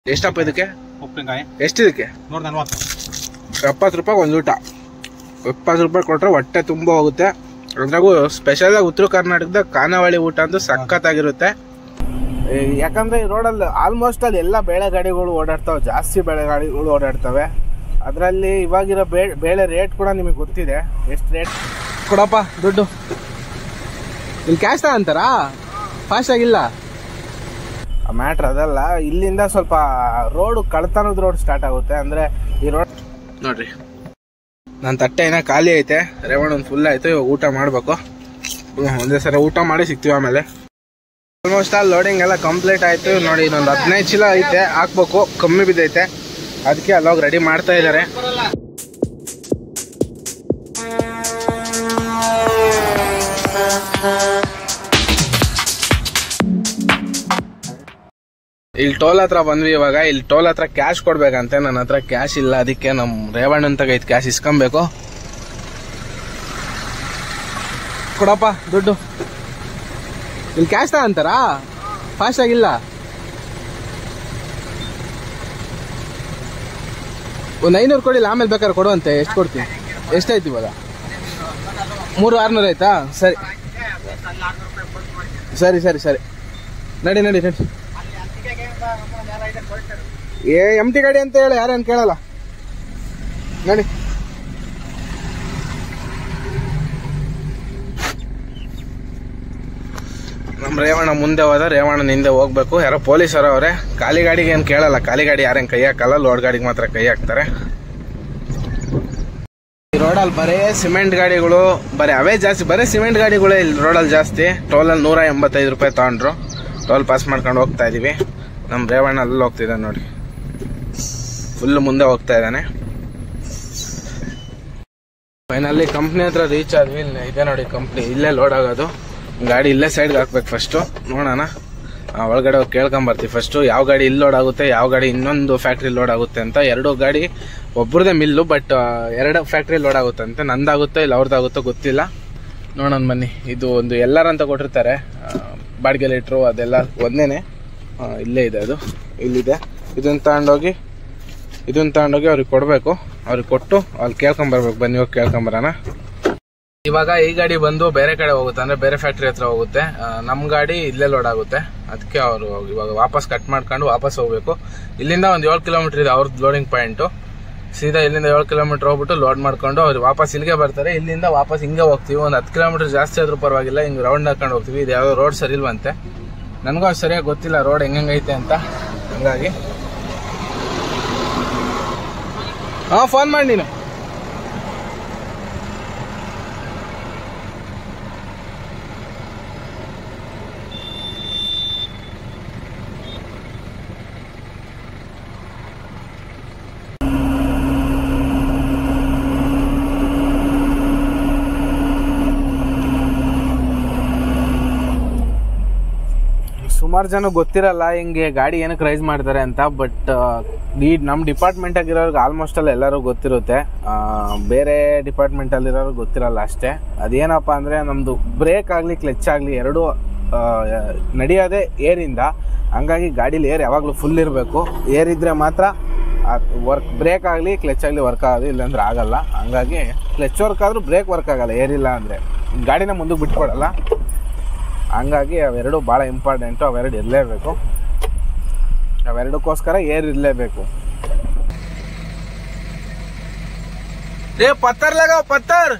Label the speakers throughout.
Speaker 1: ಎಷ್ಟಪ್ಪ ಇದಕ್ಕೆ
Speaker 2: ಉಪ್ಪಿನಕಾಯಿ
Speaker 1: ಎಷ್ಟಿದಕ್ಕೆ
Speaker 2: ನೂರ ನಲ್ವತ್ತು
Speaker 1: ಎಪ್ಪತ್ತು ರೂಪಾಯಿ ಒಂದು ಊಟ ಎಪ್ಪತ್ತು ರೂಪಾಯಿ ಕೊಟ್ಟರೆ ಹೊಟ್ಟೆ ತುಂಬ ಹೋಗುತ್ತೆ ಅದ್ರಾಗೂ ಸ್ಪೆಷಲಾಗಿ ಉತ್ತರ ಕರ್ನಾಟಕದ ಖಾನಾವಳಿ ಊಟ ಅಂತೂ ಸಖತ್ತಾಗಿರುತ್ತೆ ಏ, ಯಾಕಂದ್ರೆ ಈ ರೋಡಲ್ಲಿ ಆಲ್ಮೋಸ್ಟ್ ಅಲ್ಲಿ ಎಲ್ಲ ಬೇಳೆ ಗಾಡಿಗಳು ಓಡಾಡ್ತಾವೆ ಜಾಸ್ತಿ ಬೇಳೆ ಗಾಡಿಗಳು ಓಡಾಡ್ತವೆ ಅದರಲ್ಲಿ ಇವಾಗಿರೋ ಬೇ ಬೇಳೆ ರೇಟ್ ಕೂಡ ನಿಮಗೆ ಗೊತ್ತಿದೆ ಎಷ್ಟು ರೇಟ್ ಕೊಡಪ್ಪ ದುಡ್ಡು ಇಲ್ಲಿ ಕ್ಯಾಶ್ ಅಂತಾರಾ ಫಾಸ್ಟ್ ಆಗಿಲ್ಲ ಮ್ಯಾಟ್ರ್ ಅದಲ್ಲ ಇಲ್ಲಿಂದ ಸ್ವಲ್ಪ ರೋಡ್ ಕಳ್ತನದ ರೋಡ್ ಸ್ಟಾರ್ಟ್ ಆಗುತ್ತೆ ಅಂದ್ರೆ ಈ ರೋಡ್ ನೋಡ್ರಿ ನನ್ನ ತಟ್ಟೆ ಏನೋ ಖಾಲಿ ಐತೆ ರೇವಣ್ಣ ಒಂದು ಫುಲ್ ಆಯ್ತು ಇವಾಗ ಊಟ ಮಾಡಬೇಕು ಒಂದೇ ಸರಿ ಊಟ ಮಾಡಿ ಸಿಗ್ತೀವಿ ಆಮೇಲೆ ಆಲ್ಮೋಸ್ಟ್ ಆಲ್ ಲೋಡಿಂಗ್ ಎಲ್ಲ ಕಂಪ್ಲೀಟ್ ಆಯ್ತು ನೋಡಿ ಇನ್ನೊಂದು ಹದಿನೈದು ಚೀಲ ಐತೆ ಹಾಕ್ಬೇಕು ಕಮ್ಮಿ ಬಿದ್ದೈತೆ ಅದಕ್ಕೆ ಅಲ್ಲೋಗಿ ರೆಡಿ ಮಾಡ್ತಾ ಇದ್ದಾರೆ ಇಲ್ಲಿ ಟೋಲ್ ಹತ್ರ ಬಂದ್ವಿ ಇವಾಗ ಇಲ್ಲಿ ಟೋಲ್ ಹತ್ರ ಕ್ಯಾಶ್ ಕೊಡ್ಬೇಕಂತೆ ನನ್ನ ಹತ್ರ ಕ್ಯಾಶ್ ಇಲ್ಲ ಅದಕ್ಕೆ ನಮ್ ರೇವಣ್ಣನ್ ತಗೈತ್ ಕ್ಯಾಶ್ ಇಸ್ಕೊಬೇಕು ಕೊಡಪ್ಪ ದುಡ್ಡು ಇಲ್ಲಿ ಕ್ಯಾಶ್ ಅಂತಾರಾ ಫಾಸ್ಟ್ ಆಗಿಲ್ಲ ಒಂದು ಐನೂರು ಕೊಡಿಲ್ಲ ಆಮೇಲೆ ಬೇಕಾದ್ರೆ ಕೊಡುವಂತೆ ಎಷ್ಟು ಕೊಡ್ತೀನಿ ಎಷ್ಟಾಯ್ತು ಇವಾಗ ಮೂರು ಆರ್ನೂರು ಆಯ್ತಾ ಸರಿ ಸರಿ ಸರಿ ಸರಿ ನಡಿ ನಡಿ ನಡಿ ಏ ಎಮ್ ಟಿ ಗಾಡಿ ಅಂತ ಹೇಳಿ ಯಾರೇನು ಕೇಳಲ್ಲ ನಡಿ ನಮ್ಮ ರೇವಣ್ಣ ಮುಂದೆ ಹೋದ ರೇವಣ್ಣನ ಹಿಂದೆ ಹೋಗ್ಬೇಕು ಯಾರೋ ಪೊಲೀಸರು ಅವರೇ ಖಾಲಿ ಗಾಡಿಗೆ ಏನು ಕೇಳಲ್ಲ ಖಾಲಿ ಗಾಡಿ ಯಾರೇನು ಕೈ ಹಾಕಲ್ಲ ಲೋಡ್ ಗಾಡಿಗೆ ಮಾತ್ರ ಕೈ ಹಾಕ್ತಾರೆ ಈ ರೋಡಲ್ಲಿ ಬರೀ ಸಿಮೆಂಟ್ ಗಾಡಿಗಳು ಬರೀ ಅವೇ ಜಾಸ್ತಿ ಬರೀ ಸಿಮೆಂಟ್ ಗಾಡಿಗಳೇ ಇಲ್ಲಿ ರೋಡಲ್ಲಿ ಜಾಸ್ತಿ ಟೋಲಲ್ಲಿ ನೂರ ಎಂಬತ್ತೈದು ರೂಪಾಯಿ ತಗೊಂಡ್ರು ಟೋಲ್ ಪಾಸ್ ಮಾಡ್ಕೊಂಡು ಹೋಗ್ತಾ ಇದೀವಿ ನಮ್ಮ ರೇವಣ್ಣ ಅಲ್ಲಿ ಹೋಗ್ತಿದ್ದಾನೆ ನೋಡಿ ಫುಲ್ ಮುಂದೆ ಹೋಗ್ತಾ ಇದ್ದಾನೆ ಫೈನಲಿ ಕಂಪ್ನಿ ಹತ್ರ ರೀಚ್ ಆದ್ವಿ ಇಲ್ಲಿ ಇದೆ ನೋಡಿ ಕಂಪ್ನಿ ಇಲ್ಲೇ ಲೋಡ್ ಆಗೋದು ಗಾಡಿ ಇಲ್ಲೇ ಸೈಡ್ಗೆ ಹಾಕ್ಬೇಕು ಫಸ್ಟು ನೋಡೋಣ ಆ, ಒಳಗಡೆ ಹೋಗಿ ಕೇಳ್ಕೊಂಬರ್ತೀವಿ ಫಸ್ಟು ಯಾವ ಗಾಡಿ ಇಲ್ಲಿ ಲೋಡ್ ಆಗುತ್ತೆ ಯಾವ ಗಾಡಿ ಇನ್ನೊಂದು ಫ್ಯಾಕ್ಟ್ರಿ ಲೋಡ್ ಆಗುತ್ತೆ ಅಂತ ಎರಡು ಗಾಡಿ ಒಬ್ರದೇ ಮಿಲ್ಲು ಬಟ್ ಎರಡು ಫ್ಯಾಕ್ಟ್ರಿ ಲೋಡ್ ಆಗುತ್ತೆ ಅಂತ ನಂದಾಗುತ್ತೋ ಇಲ್ಲ ಅವ್ರದ್ದಾಗುತ್ತೋ ಗೊತ್ತಿಲ್ಲ ನೋಡೋಣ ಬನ್ನಿ ಇದು ಒಂದು ಎಲ್ಲರ ಅಂತ ಕೊಟ್ಟಿರ್ತಾರೆ ಆ, ಬಾಡಿಗೆ ಲೀಟ್ರು ಅದೆಲ್ಲ ಒಂದೇನೆ ಆ, ಇಲ್ಲೇ ಇದೆ ಅದು ಇಲ್ಲಿದೆ ಇದನ್ನ ತಗೊಂಡೋಗಿ ಇದನ್ನ ತಗೊಂಡೋಗಿ ಅವ್ರಿಗೆ ಕೊಡಬೇಕು ಅವ್ರಿಗೆ ಕೊಟ್ಟು ಅಲ್ಲಿ ಕೇಳ್ಕೊಂಬರ್ಬೇಕು ಬನ್ನಿ ಹೋಗಿ ಕೇಳ್ಕೊಂಬರೋಣ ಇವಾಗ ಈ ಗಾಡಿ ಬಂದು ಬೇರೆ ಕಡೆ ಹೋಗುತ್ತೆ ಅಂದ್ರೆ ಬೇರೆ ಫ್ಯಾಕ್ಟ್ರಿ ಹತ್ರ ಹೋಗುತ್ತೆ ಆ, ನಮ್ ಗಾಡಿ ಇಲ್ಲೇ ಲೋಡ್ ಆಗುತ್ತೆ ಅದಕ್ಕೆ ಅವರು ಇವಾಗ ವಾಪಸ್ ಕಟ್ ಮಾಡ್ಕೊಂಡು ವಾಪಸ್ ಹೋಗ್ಬೇಕು ಇಲ್ಲಿಂದ ಒಂದು ಏಳು ಕಿಲೋಮೀಟರ್ ಇದೆ ಅವ್ರದ್ದು ಲೋಡಿಂಗ್ ಪಾಯಿಂಟ್ ಸೀದಾ ಇಲ್ಲಿಂದ ಏಳು ಕಿಲೋಮೀಟರ್ ಹೋಗ್ಬಿಟ್ಟು ಲೋಡ್ ಮಾಡ್ಕೊಂಡು ಅವ್ರು ವಾಪಸ್ ಇಲ್ಲಿಗೆ ಬರ್ತಾರೆ ಇಲ್ಲಿಂದ ವಾಪಸ್ ಹಿಂಗೆ ಹೋಗ್ತೀವಿ ಒಂದು ಹತ್ತು ಕಿಲೋಮೀಟರ್ ಜಾಸ್ತಿ ಆದ್ರೂ ಪರವಾಗಿಲ್ಲ ಹಿಂಗೆ ರೌಂಡ್ ಹಾಕೊಂಡು ಹೋಗ್ತೀವಿ ಇದು ಯಾವ್ದೋ ರೋಡ್ ಸರಿ ಇಲ್ವಂತೆ ನನಗೂ ಅಷ್ಟು ಸರಿಯಾಗಿ ಗೊತ್ತಿಲ್ಲ ರೋಡ್ ಹೆಂಗೈತೆ ಅಂತ ಹಂಗಾಗಿ ಹಾಂ ಫೋನ್ ಮಾಡಿ ನೀನು ಸುಮಾರು ಜನ ಗೊತ್ತಿರಲ್ಲ ಹಿಂಗೆ ಗಾಡಿ ಏನಕ್ಕೆ ರೈಸ್ ಮಾಡ್ತಾರೆ ಅಂತ ಬಟ್ ಈ ನಮ್ಮ ಡಿಪಾರ್ಟ್ಮೆಂಟ್ ಆಗಿರೋರ್ಗೆ ಆಲ್ಮೋಸ್ಟ್ ಅಲ್ಲಿ ಎಲ್ಲರೂ ಗೊತ್ತಿರುತ್ತೆ ಆ, ಬೇರೆ ಡಿಪಾರ್ಟ್ಮೆಂಟ್ ಅಲ್ಲಿರೋರು ಗೊತ್ತಿರಲ್ಲ ಅಷ್ಟೇ ಅದೇನಪ್ಪ ಅಂದ್ರೆ ನಮ್ದು ಬ್ರೇಕ್ ಆಗಲಿ ಕ್ಲಚ್ ಆಗಲಿ ಎರಡೂ ಆ, ನಡೆಯೋದೇ ಏರಿಂದ ಹಂಗಾಗಿ ಗಾಡೀಲಿ ಏರ್ ಯಾವಾಗಲೂ ಫುಲ್ ಇರಬೇಕು ಏರ್ ಇದ್ರೆ ಮಾತ್ರ ವರ್ಕ್ ಬ್ರೇಕ್ ಆಗಲಿ ಕ್ಲಚ್ ಆಗಲಿ ವರ್ಕ್ ಆಗೋದು ಇಲ್ಲಾಂದ್ರೆ ಆಗಲ್ಲ ಹಂಗಾಗಿ ಕ್ಲಚ್ ವರ್ಕ್ ಆದ್ರೂ ಬ್ರೇಕ್ ವರ್ಕ್ ಆಗಲ್ಲ ಏರಿಲ್ಲ ಅಂದರೆ ಗಾಡಿನ ಮುಂದಕ್ಕೆ ಬಿಟ್ಕೊಡಲ್ಲ ಹಂಗಾಗಿ ಅವೆರಡು ಭಾಳ ಇಂಪಾರ್ಟೆಂಟು ಅವೆರಡು ಇರಲೇಬೇಕು ಅವೆರಡಕ್ಕೋಸ್ಕರ ಏರ್ ಇರಲೇಬೇಕು ಏ ಪತ್ತರ್ ಲಗಾವ್ ಪತ್ತರ್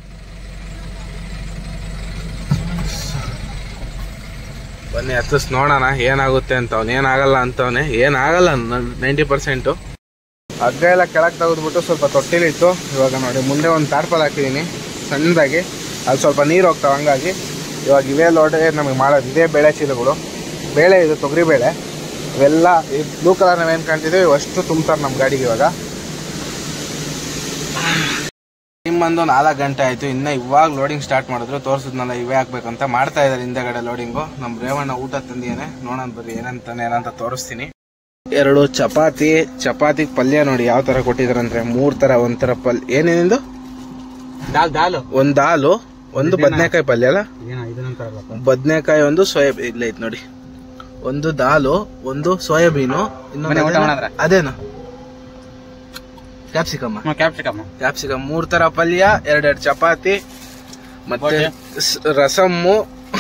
Speaker 1: ಬನ್ನಿ ಹತ್ತಿಸ್ ನೋಡೋಣ ಏನಾಗುತ್ತೆ ಅಂತ ಅವ್ನು ಏನಾಗಲ್ಲ ಅಂತವನೆ ಏನಾಗಲ್ಲ ನೈಂಟಿ ಪರ್ಸೆಂಟು ಹಗ್ಗ ಎಲ್ಲ ಕೆಳಗೆ ತೆಗೆದ್ಬಿಟ್ಟು ಸ್ವಲ್ಪ ತೊಟ್ಟಿಲಿತ್ತು ಇವಾಗ ನೋಡಿ ಮುಂದೆ ಒಂದು ತಾರ್ಪಲ್ ಹಾಕಿದ್ದೀನಿ ಸಣ್ಣದಾಗಿ ಅಲ್ಲಿ ಸ್ವಲ್ಪ ನೀರು ಹೋಗ್ತಾವೆ ಹಂಗಾಗಿ ಇವಾಗ ಇವೇ ಲೋಡೆ ನಮಗೆ ಮಾಡೋದು ಇದೇ ಬೇಳೆ ಚೀಲಗಳು ಬೇಳೆ ಇದು ತೊಗರಿ ಬೇಳೆ ಇವೆಲ್ಲ ಈ ಬ್ಲೂ ಕಲರ್ ನಾವೇನು ಕಾಣ್ತಿದ್ದೀವಿ ಅಷ್ಟು ತುಂಬ್ತಾರೆ ನಮ್ಮ ಗಾಡಿಗೆ ಇವಾಗ ಟೈಮ್ ಬಂದು ನಾಲ್ಕು ಗಂಟೆ ಆಯಿತು ಇನ್ನು ಇವಾಗ ಲೋಡಿಂಗ್ ಸ್ಟಾರ್ಟ್ ಮಾಡಿದ್ರು ತೋರಿಸಿದ್ನಲ್ಲ ಇವೇ ಹಾಕ್ಬೇಕಂತ ಮಾಡ್ತಾ ಇದ್ದಾರೆ ಹಿಂದೆಗಡೆ ಲೋಡಿಂಗು ನಮ್ಮ ರೇವಣ್ಣ ಊಟ ತಂದಿಯಾನೆ ನೋಡೋಣ ಬರ್ರಿ ಏನಂತಾನೆ ಏನಂತ ತೋರಿಸ್ತೀನಿ ಎರಡು ಚಪಾತಿ ಚಪಾತಿ ಪಲ್ಯ ನೋಡಿ ಯಾವ ತರ ಕೊಟ್ಟಿದಾರಂದ್ರೆ ಮೂರ್ ತರ ಒಂಥರ ಪಲ್ಯ ಏನೇನಿಂದು
Speaker 2: ದಾಲ್ ದಾಲ್
Speaker 1: ಒಂದ್ ದಾಲು ಒಂದು ಬದನೆಕಾಯಿ ಪಲ್ಯ ಅಲ್ಲ
Speaker 2: ಏನ ಇದನ್ನಂತಾರಲ್ಲಪ್ಪ
Speaker 1: ಬದನೆಕಾಯಿ ಒಂದು ಸೋಯಾಬೀನ್ ಇಲ್ಲ ಐತ್ ನೋಡಿ ಒಂದು ದಾಲು ಒಂದು ಸೋಯಾಬೀನು
Speaker 2: ಬನ್ನಿ, ಊಟ ಮಾಡೋಣ.
Speaker 1: ಅದೇನು ಕ್ಯಾಪ್ಸಿಕಮ್
Speaker 2: ಕ್ಯಾಪ್ಸಿಕಮ್
Speaker 1: ಕ್ಯಾಪ್ಸಿಕಮ್ ಮೂರ್ ತರ ಪಲ್ಯ ಎರಡೆರಡು ಚಪಾತಿ ಮತ್ತೆ
Speaker 2: ಬೋಟಿ.
Speaker 1: ಸ್- ರಸಮ್ಮು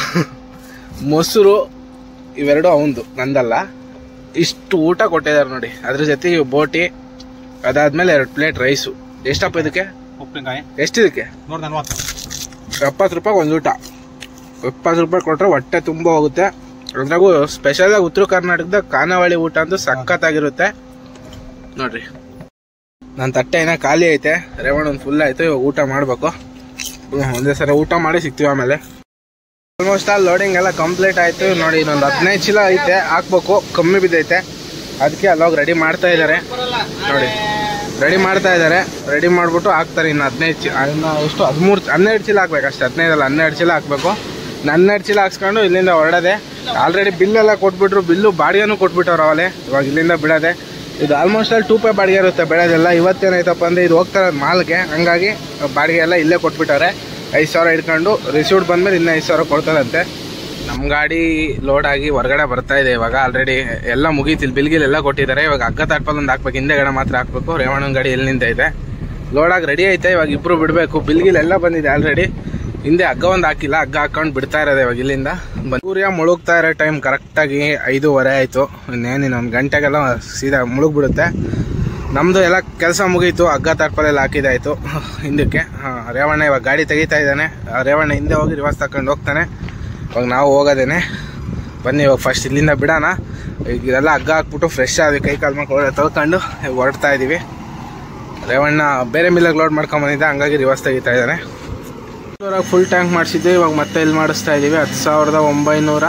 Speaker 1: ಮೊಸರು ಇವೆರಡು ಅವಂದು ನಂದಲ್ಲ ಇಷ್ಟು ಊಟ ಕೊಟ್ಟಿದ್ದಾರೆ ನೋಡಿ ಅದ್ರ ಜೊತೆಗೆ ಬೋಟಿ ಅದಾದ್ಮೇಲೆ ಎರಡು ಪ್ಲೇಟ್ ರೈಸು ಎಷ್ಟಪ್ಪ ಇದಕ್ಕೆ
Speaker 2: ಉಪ್ಪಿನಕಾಯಿ
Speaker 1: ಎಷ್ಟಿದಕ್ಕೆ
Speaker 2: ನೂರ ನಲ್ವತ್ತು
Speaker 1: ಎಪ್ಪತ್ತು ರೂಪಾಯಿ ಒಂದು ಊಟ ಎಪ್ಪತ್ತು ರೂಪಾಯಿ ಕೊಟ್ರೆ ಹೊಟ್ಟೆ ತುಂಬ ಹೋಗುತ್ತೆ ಅದ್ರಾಗೂ ಸ್ಪೆಷಲ್ ಆಗಿ ಉತ್ತರ ಕರ್ನಾಟಕದ ಖಾನಾವಳಿ ಊಟ ಅಂತೂ ಸಖತ್ತಾಗಿರುತ್ತೆ ನೋಡ್ರಿ ನನ್ನ ತಟ್ಟೆ ಏನೋ ಖಾಲಿ ಐತೆ ರೇವಣ್ಣ ಒಂದು ಫುಲ್ ಆಯ್ತು ಇವಾಗ ಊಟ ಮಾಡ್ಬೇಕು ಹ್ಮ್, ಒಂದೇ ಸಲ ಊಟ ಮಾಡಿ ಸಿಗ್ತೀವಿ ಆಮೇಲೆ ಆಲ್ಮೋಸ್ಟ್ ಆಲ್ ಲೋಡಿಂಗ್ ಎಲ್ಲ ಕಂಪ್ಲೀಟ್ ಆಯ್ತು ನೋಡಿ ಇನ್ನೊಂದು ಹದಿನೈದು ಚೀಲ ಐತೆ ಹಾಕ್ಬೇಕು ಕಮ್ಮಿ ಬಿದ್ದೈತೆ ಅದಕ್ಕೆ ಅಲ್ಲೋಗಿ ರೆಡಿ ಮಾಡ್ತಾ ಇದ್ದಾರೆ ನೋಡಿ ರೆಡಿ ಮಾಡ್ತಾ ಇದ್ದಾರೆ ರೆಡಿ ಮಾಡ್ಬಿಟ್ಟು ಹಾಕ್ತಾರೆ ಇನ್ನು ಹದಿನೈದು ಚೀಲ ಇನ್ನು ಎಷ್ಟು ಹದಿಮೂರು ಹನ್ನೆರಡು ಚೀಲ ಹಾಕ್ಬೇಕು ಅಷ್ಟೇ ಹದಿನೈದಲ್ಲ ಹನ್ನೆರಡು ಚೀಲ ಹಾಕ್ಬೇಕು ಹನ್ನೆರಡು ಚೀಲ ಹಾಕ್ಸ್ಕೊಂಡು ಇಲ್ಲಿಂದ ಹೊರಡದೆ ಆಲ್ರೆಡಿ ಬಿಲ್ ಎಲ್ಲ ಕೊಟ್ಬಿಟ್ರು ಬಿಲ್ಲು ಬಾಡಿಗೆನೂ ಕೊಟ್ಬಿಟ್ಟವ್ರು ಅವಲೇ ಇವಾಗ ಇಲ್ಲಿಂದ ಬಿಡೋದೆ ಇದು ಆಲ್ಮೋಸ್ಟ್ ಅಲ್ಲಿ ಟೂ ಪೇ ಬಾಡಿಗೆ ಇರುತ್ತೆ ಬೆಳೆದೆಲ್ಲ ಇವತ್ತೇನಾಯ್ತಪ್ಪ ಅಂದರೆ ಇದು ಹೋಗ್ತಾರೆ ಮಾಲ್ಗೆ ಹಂಗಾಗಿ ಬಾಡಿಗೆ ಎಲ್ಲ ಇಲ್ಲೇ ಕೊಟ್ಬಿಟ್ಟವ್ರೆ ಐದು ಸಾವಿರ ಇಟ್ಕೊಂಡು ರಿಸೀವ್ಡ್ ಬಂದ್ಮೇಲೆ ಇನ್ನೂ ಐದು ಸಾವಿರ ಕೊಡ್ತಾರಂತೆ ನಮ್ಮ ಗಾಡಿ ಲೋಡ್ ಆಗಿ ಹೊರಗಡೆ ಬರ್ತಾ ಇದೆ ಇವಾಗ ಆಲ್ರೆಡಿ ಎಲ್ಲ ಮುಗೀತಿಲ್ ಬಿಲ್ಗಿಲ್ ಎಲ್ಲ ಕೊಟ್ಟಿದ್ದಾರೆ ಇವಾಗ ಹಗ್ಗ ತಾಟ್ಪಲ್ ಒಂದು ಹಾಕ್ಬೇಕು ಹಿಂದೆಗಡೆ ಮಾತ್ರ ಹಾಕ್ಬೇಕು ರೇವಣ್ಣನ ಗಾಡಿ ಎಲ್ಲಿ ನಿಂತೈತೆ ಲೋಡ್ ಆಗಿ ರೆಡಿ ಐತೆ ಇವಾಗ ಇಬ್ರು ಬಿಡಬೇಕು ಬಿಲ್ಗಿಲ್ ಎಲ್ಲ ಬಂದಿದೆ ಆಲ್ರೆಡಿ ಹಿಂದೆ ಹಗ್ಗ ಒಂದು ಹಾಕಿಲ್ಲ ಹಗ್ಗ ಹಾಕೊಂಡು ಬಿಡ್ತಾ ಇರೋದು ಇವಾಗ ಇಲ್ಲಿಂದ ಬಂದ್- ಸೂರ್ಯ ಮುಳುಗ್ತಾ ಇರೋ ಟೈಮ್ ಕರೆಕ್ಟಾಗಿ ಐದೂವರೆ ಆಯಿತು ಇನ್ನೇನು ಇನ್ನೊಂದು ಗಂಟೆಗೆಲ್ಲ ಸೀದಾ ಮುಳುಗ್ಬಿಡುತ್ತೆ ನಮ್ಮದು ಎಲ್ಲ ಕೆಲಸ ಮುಗೀತು ಹಗ್ಗ ತಾಟ್ಪಲೆಲ್ಲ ಹಾಕಿದಾಯ್ತು ಹಿಂದಕ್ಕೆ ಹಾ, ರೇವಣ್ಣ ಇವಾಗ ಗಾಡಿ ತೆಗಿತಾ ಇದ್ದಾನೆ ಆ ರೇವಣ್ಣ ಹಿಂದೆ ಹೋಗಿ ರಿವರ್ಸ್ ತಕೊಂಡು ಹೋಗ್ತಾನೆ ಇವಾಗ ನಾವು ಹೋಗೋದೇನೆ ಬನ್ನಿ ಇವಾಗ ಫಸ್ಟ್ ಇಲ್ಲಿಂದ ಬಿಡೋಣ ಈಗ ಇದೆಲ್ಲ ಹಗ್ಗ ಹಾಕ್ಬಿಟ್ಟು ಫ್ರೆಶ್ ಆಗಿ ಕೈ ಕಾಲು ಮಕ್ಕಳು ತೊಳ್ಕೊಂಡು ಇವಾಗ ಹೊರಡ್ತಾ ಇದ್ದೀವಿ ರೇವಣ್ಣ ಬೇರೆ ಮಿಲ್ಲಾಗ ಲೋಡ್ ಮಾಡ್ಕೊಂಬಂದಿದ್ದೆ ಹಂಗಾಗಿ ರಿವರ್ಸ್ ತೆಗಿತಾ ಇದ್ದಾನೆ ಫುಲ್ ಟ್ಯಾಂಕ್ ಮಾಡಿಸಿದ್ದೆ ಇವಾಗ ಮತ್ತೆ ಇಲ್ಲಿ ಮಾಡಿಸ್ತಾ ಇದ್ದೀವಿ ಹತ್ತು ಸಾವಿರದ ಒಂಬೈನೂರ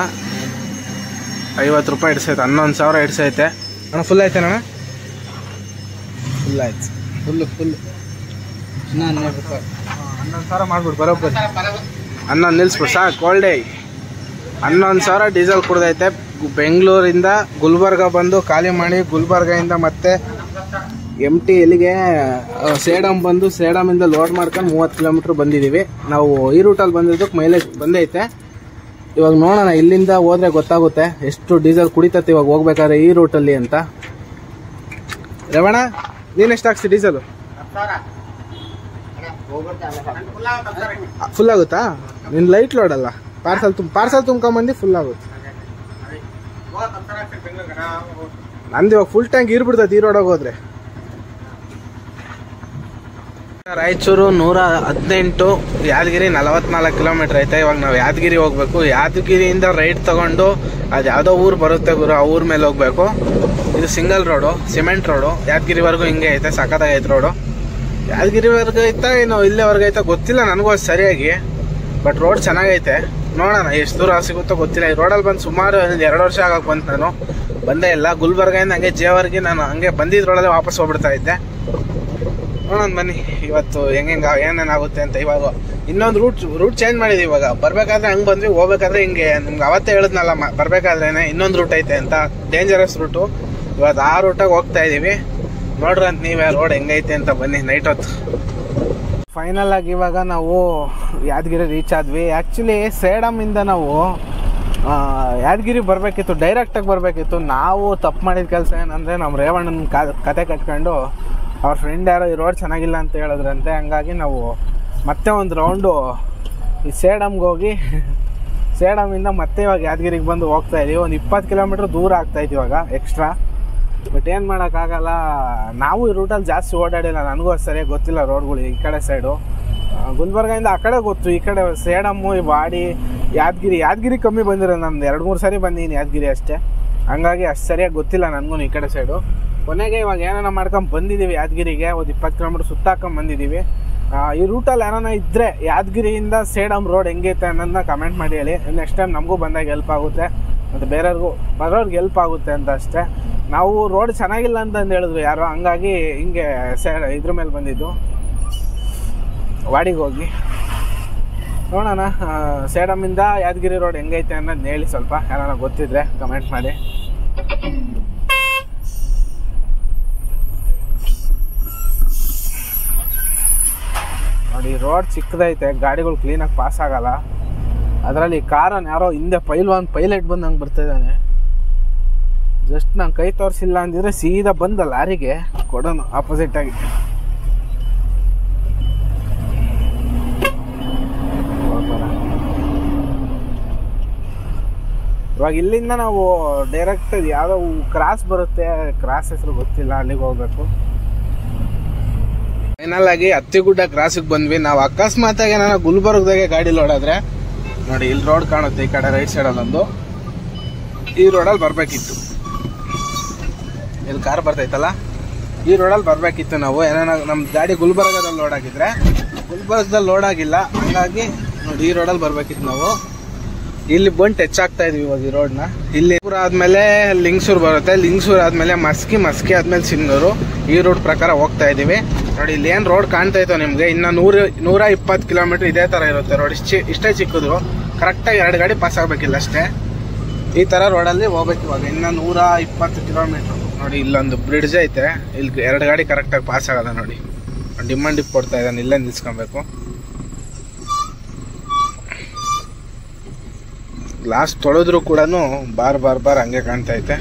Speaker 1: ಐವತ್ತು ರೂಪಾಯಿ ಇಡ್ಸೈತೆ ಹನ್ನೊಂದು ಸಾವಿರ ಇಡ್ಸೈತೆ ಅಣ್ಣ ಫುಲ್ ಆಯ್ತಾ ಅಣ್ಣ ಫುಲ್ ಆಯ್ತು ಫುಲ್ ಫುಲ್
Speaker 2: ಹನ್ನೆರಡು ರೂಪಾಯಿ
Speaker 1: ಹನ್ನೊಂದು ಸಾವಿರ ಮಾಡ್ಬಿಟ್ಟು ಬರೋಬ್ಬರಿ ಹನ್ನೊಂದು ನಿಲ್ಸ್ಬಿಟ್ಟು ಸಾಕು ಕೋಲ್ಡ್ ಡೇ ಹನ್ನೊಂದು ಸಾವಿರ ಡೀಸೆಲ್ ಕುಡ್ದೈತೆ ಗು- ಬೆಂಗಳೂರಿಂದ ಗುಲ್ಬರ್ಗ ಬಂದು ಖಾಲಿ ಮಾಡಿ ಗುಲ್ಬರ್ಗದಿಂದ ಮತ್ತೆ ಎಮ್ ಟಿ ಎಲ್ಲಿಗೆ ಆ, ಸೇಡಂ ಬಂದು ಸೇಡಮಿಂದ ಲೋಡ್ ಮಾಡ್ಕೊಂಡು ಮೂವತ್ತು ಕಿಲೋಮೀಟ್ರ್ ಬಂದಿದ್ದೀವಿ ನಾವು ಈ ರೂಟಲ್ಲಿ ಬಂದಿದ್ದಕ್ಕೆ ಮೈಲೇಜ್ ಬಂದೈತೆ ಇವಾಗ ನೋಡೋಣ ಇಲ್ಲಿಂದ ಹೋದ್ರೆ ಗೊತ್ತಾಗುತ್ತೆ ಎಷ್ಟು ಡೀಸೆಲ್ ಕುಡಿತತ್ತೆ ಇವಾಗ ಹೋಗ್ಬೇಕಾದ್ರೆ ಈ ರೂಟಲ್ಲಿ ಅಂತ ರಮಣ ನೀನು ಎಷ್ಟು ಹಾಕ್ಸಿ ಡೀಸೆಲು ಫುಲ್ ಆಗುತ್ತಾ ನಿನ್ ಲೈಟ್ ಲೋಡ್ ಅಲ್ಲ ಪಾರ್ಸಲ್ ತುಂಬ ಪಾರ್ಸಲ್ ತುಂಬ್ಕೊಂಬಂದು ಫುಲ್ ಆಗುತ್ತೆ ನಂದು ಇವಾಗ ಫುಲ್ ಟ್ಯಾಂಕ್ ಇರ್ಬಿಡ್ತದೆ ಈ ರೋಡಾಗ ಹೋದ್ರೆ ರಾಯಚೂರು ನೂರ ಹದಿನೆಂಟು ಯಾದಗಿರಿ ನಲವತ್ನಾಲ್ಕು ಕಿಲೋಮೀಟರ್ ಐತೆ ಇವಾಗ ನಾವು ಯಾದಗಿರಿ ಹೋಗ್ಬೇಕು ಯಾದಗಿರಿಯಿಂದ ರೈಟ್ ತಗೊಂಡು ಅದು ಯಾವುದೋ ಊರು ಬರುತ್ತೆ ಗುರು ಆ ಊರ ಮೇಲೆ ಹೋಗ್ಬೇಕು ಇದು ಸಿಂಗಲ್ ರೋಡು ಸಿಮೆಂಟ್ ರೋಡು ಯಾದಗಿರಿವರೆಗೂ ಹಿಂಗೆ ಐತೆ ಸಖತ್ತಾಗೈತೆ ರೋಡು ಯಾದಗಿರಿವರೆಗೂ ಐತಾ ಏನು ಇಲ್ಲೇವರೆಗೂ ಐತಾ ಗೊತ್ತಿಲ್ಲ ನನಗೂ ಅದು ಸರಿಯಾಗಿ ಬಟ್ ರೋಡ್ ಚೆನ್ನಾಗೈತೆ ನೋಡೋಣ ಎಷ್ಟು ದೂರ ಸಿಗುತ್ತೋ ಗೊತ್ತಿಲ್ಲ ಈ ರೋಡಲ್ಲಿ ಬಂದು ಸುಮಾರು ಒಂದು ಎರಡು ವರ್ಷ ಆಗಕ್ಕೆ ಬಂತು ನಾನು ಬಂದೇ ಇಲ್ಲ ಗುಲ್ಬರ್ಗಿಂದ ಹಂಗೆ ಜೇವರ್ಗೆ ನಾನು ಹಂಗೆ ಬಂದಿದ್ರೊಳಗೆ ವಾಪಸ್ ಹೋಗ್ಬಿಡ್ತಾ ಇದ್ದೆ ನೋಡೋಣ ಬನ್ನಿ ಇವತ್ತು ಹೆಂಗೆ ಏನೇನಾಗುತ್ತೆ ಅಂತ ಇವಾಗ ಇನ್ನೊಂದು ರೂಟ್ ರೂಟ್ ಚೇಂಜ್ ಮಾಡಿದೀವಿ ಇವಾಗ ಬರ್ಬೇಕಾದ್ರೆ ಹಂಗೆ ಬಂದ್ವಿ ಹೋಗ್ಬೇಕಾದ್ರೆ ಹಿಂಗೆ ನಿಮ್ಗೆ ಅವತ್ತೇ ಹೇಳಿದ್ನಲ್ಲ ಮ- ಬರ್ಬೇಕಾದ್ರೇನೆ ಇನ್ನೊಂದು ರೂಟ್ ಐತೆ ಅಂತ ಡೇಂಜರಸ್ ರೂಟು ಇವತ್ತು ಆ ರೂಟಾಗಿ ಹೋಗ್ತಾ ಇದೀವಿ ನೋಡ್ರಿ ಅಂತ ನೀವೇ ರೋಡ್ ಹೆಂಗೈತೆ ಅಂತ ಬನ್ನಿ ನೈಟ್ ಹೊತ್ತು ಫೈನಲ್ ಆಗಿ ಇವಾಗ ನಾವು ಯಾದಗಿರಿ ರೀಚ್ ಆದ್ವಿ ಆ್ಯಕ್ಚುಲಿ ಸೇಡಮಿಂದ ನಾವು ಆ, ಯಾದಗಿರಿ ಬರಬೇಕಿತ್ತು ಡೈರೆಕ್ಟಾಗಿ ಬರಬೇಕಿತ್ತು ನಾವು ತಪ್ಪು ಮಾಡಿದ ಕೆಲಸ ಏನಂದರೆ ನಮ್ಮ ರೇವಣ್ಣನ ಕತೆ ಕಟ್ಕೊಂಡು ಅವ್ರ ಫ್ರೆಂಡ್ ಯಾರೋ ಈ ರೋಡ್ ಚೆನ್ನಾಗಿಲ್ಲ ಅಂತ ಹೇಳಿದ್ರಂತೆ ಹಂಗಾಗಿ ನಾವು ಮತ್ತೆ ಒಂದು ರೌಂಡು ಈ ಸೇಡಮ್ಗೆ ಹೋಗಿ ಸೇಡಮಿಂದ ಮತ್ತೆ ಇವಾಗ ಯಾದಗಿರಿಗೆ ಬಂದು ಹೋಗ್ತಾ ಇದೀವಿ ಒಂದು ಇಪ್ಪತ್ತು ಕಿಲೋಮೀಟ್ರ್ ದೂರ ಆಗ್ತಾಯಿತ್ತು ಇವಾಗ ಎಕ್ಸ್ಟ್ರಾ ಬಟ್ ಏನು ಮಾಡೋಕ್ಕಾಗಲ್ಲ ನಾವು ಈ ರೂಟಲ್ಲಿ ಜಾಸ್ತಿ ಓಡಾಡಿಲ್ಲ ನನಗೂ ಅಷ್ಟು ಸರಿಯಾಗಿ ಗೊತ್ತಿಲ್ಲ ರೋಡ್ಗಳು ಈ ಕಡೆ ಸೈಡು ಗುಲ್ಬರ್ಗಿಂದ ಆ ಕಡೆ ಗೊತ್ತು ಈ ಕಡೆ ಸೇಡಮ್ಮು ಈ ವಾಡಿ ಯಾದಗಿರಿ ಯಾದಗಿರಿ ಕಮ್ಮಿ ಬಂದಿರೋ ನಂದು ಎರಡು ಮೂರು ಸರಿ ಬಂದೀನಿ ಯಾದಗಿರಿ ಅಷ್ಟೇ ಹಂಗಾಗಿ ಅಷ್ಟು ಸರಿಯಾಗಿ ಗೊತ್ತಿಲ್ಲ ನನಗೂ ಈ ಕಡೆ ಸೈಡು ಕೊನೆಗೆ ಇವಾಗ ಏನಾನ ಮಾಡ್ಕೊಂಡು ಬಂದಿದ್ದೀವಿ ಯಾದಗಿರಿಗೆ ಒಂದು ಇಪ್ಪತ್ತು ಕಿಲೋಮೀಟ್ರ್ ಸುತ್ತಾಕೊಂಡು ಬಂದಿದ್ದೀವಿ ಆ, ಈ ರೂಟಲ್ಲಿ ಏನಾನ ಇದ್ದರೆ ಯಾದಗಿರಿಯಿಂದ ಸೇಡಮ್ ರೋಡ್ ಹೆಂಗೈತೆ ಅನ್ನೋದನ್ನ ಕಮೆಂಟ್ ಮಾಡಿ ಹೇಳಿ ನೆಕ್ಸ್ಟ್ ಟೈಮ್ ನಮಗೂ ಬಂದಾಗ ಹೆಲ್ಪ್ ಆಗುತ್ತೆ ಮತ್ತು ಬೇರೆಯವ್ರಿಗೂ ಬರೋರ್ಗೆ ಹೆಲ್ಪ್ ಆಗುತ್ತೆ ಅಂತ ಅಷ್ಟೇ ನಾವು ರೋಡ್ ಚೆನ್ನಾಗಿಲ್ಲ ಅಂತಂದು ಹೇಳಿದ್ರು ಯಾರೋ ಹಂಗಾಗಿ ಹಿಂಗೆ ಸೇ ಇದ್ರ ಮೇಲೆ ಬಂದಿದ್ದು ವಾಡಿಗೆ ಹೋಗಿ ನೋಡೋಣ ಆ, ಸೇಡಮಿಂದ ಯಾದಗಿರಿ ರೋಡ್ ಹೆಂಗೈತೆ ಅನ್ನೋದು ಹೇಳಿ ಸ್ವಲ್ಪ ಯಾರು ಗೊತ್ತಿದ್ರೆ ಕಮೆಂಟ್ ಮಾಡಿ ನೋಡಿ ರೋಡ್ ಚಿಕ್ಕದೈತೆ ಗಾಡಿಗಳು ಕ್ಲೀನಾಗಿ ಪಾಸ್ ಆಗಲ್ಲ ಅದರಲ್ಲಿ ಕಾರನ್ನು ಯಾರೋ ಹಿಂದೆ ಪೈಲ್ವಾನ್ ಪೈಲಟ್ ಬಂದಂಗೆ ಬರ್ತಿದ್ದಾನೆ ಜಸ್ಟ್ ನಾನು ಕೈ ತೋರಿಸಿಲ್ಲ ಅಂದಿದ್ರೆ ಸೀದಾ ಬಂದ ಲಾರಿಗೆ ಕೊಡೋನು ಆಪೋಸಿಟ್ ಆಗಿ ಇವಾಗ ಇಲ್ಲಿಂದ ನಾವು ಡೈರೆಕ್ಟ್ ಯಾವುದೋ ಕ್ರಾಸ್ ಬರುತ್ತೆ ಕ್ರಾಸ್ ಹೆಸರು ಗೊತ್ತಿಲ್ಲ ಅಲ್ಲಿಗೆ ಹೋಗ್ಬೇಕು ಫೈನಲ್ ಆಗಿ ಹತ್ತಿಗುಡ್ಡ ಕ್ರಾಸಿಗೆ ಬಂದ್ವಿ ನಾವು ಅಕಸ್ಮಾತಾಗಿ ನಾನು ಗುಲ್ಬರ್ಗದಾಗೆ ಗಾಡಿ ಲೋಡಾದ್ರೆ ನೋಡಿ ಇಲ್ಲಿ ರೋಡ್ ಕಾಣುತ್ತೆ ಈ ಕಡೆ ರೈಟ್ ಸೈಡಲ್ಲೊಂದು ಈ ರೋಡಲ್ಲಿ ಬರಬೇಕಿತ್ತು ಇಲ್ಲಿ ಕಾರ್ ಬರ್ತೈತಲ್ಲ ಈ ರೋಡಲ್ಲಿ ಬರಬೇಕಿತ್ತು ನಾವು ಏನಾರ ನಮ್ಮ ಗಾಡಿ ಗುಲ್ಬರ್ಗದಲ್ಲಿ ಲೋಡ್ ಆಗಿದ್ರೆ ಗುಲ್ಬರ್ಗದಲ್ಲಿ ಲೋಡ್ ಆಗಿಲ್ಲ ಹಂಗಾಗಿ ನೋಡಿ ಈ ರೋಡಲ್ಲಿ ಬರಬೇಕಿತ್ತು ನಾವು ಇಲ್ಲಿ ಬಂದು ಟಚ್ ಆಗ್ತಾ ಇದೀವಿ ಇವಾಗ ಈ ರೋಡ್ನ ಇಲ್ಲಿ ಪುರ ಆದ್ಮೇಲೆ ಲಿಂಗ್ಸೂರ್ ಬರುತ್ತೆ ಲಿಂಗ್ಸೂರ್ ಆದ್ಮೇಲೆ ಮಸ್ಕಿ ಮಸ್ಕಿ ಆದ್ಮೇಲೆ ಸಿಂಗೂರು ಈ ರೂಟ್ ಪ್ರಕಾರ ಹೋಗ್ತಾ ಇದೀವಿ ನೋಡಿ ಇಲ್ಲಿ ಏನ್ ರೋಡ್ ಕಾಣ್ತಾ ಇತ್ತು ನಿಮ್ಗೆ ಇನ್ನ ನೂರ ನೂರ ಇಪ್ಪತ್ತು ಕಿಲೋಮೀಟರ್ ಇದೇ ತರ ಇರುತ್ತೆ ರೋಡ್ ಇಷ್ಟೇ ಇಷ್ಟೇ ಚಿಕ್ಕದು ಕರೆಕ್ಟಾಗಿ ಎರಡು ಗಾಡಿ ಪಾಸ್ ಆಗ್ಬೇಕಿಲ್ಲ ಅಷ್ಟೇ ಈ ತರ ರೋಡಲ್ಲಿ ಹೋಗ್ಬೇಕು ಇವಾಗ ಇನ್ನ ನೂರ ಇಪ್ಪತ್ತು ಕಿಲೋಮೀಟರ್ ನೋಡಿ ಇಲ್ಲೊಂದು ಬ್ರಿಡ್ಜ್ ಐತೆ ಇಲ್ಲಿ ಎರಡು ಗಾಡಿ ಕರೆಕ್ಟಾಗಿ ಪಾಸ್ ಆಗಲ್ಲ ನೋಡಿ ಡಿಮಾಂಡ್ ಡಿಪ್ ಕೊಡ್ತಾ ಇದ್ದಾನೆ ಇಲ್ಲೇ ನಿಲ್ಸ್ಕೊಬೇಕು ಗ್ಲಾಸ್ ತೊಳೆದ್ರು ಕೂಡ ಬಾರ್ ಬಾರ್ ಬಾರ್ ಹಂಗೆ ಕಾಣ್ತಾ ಐತೆ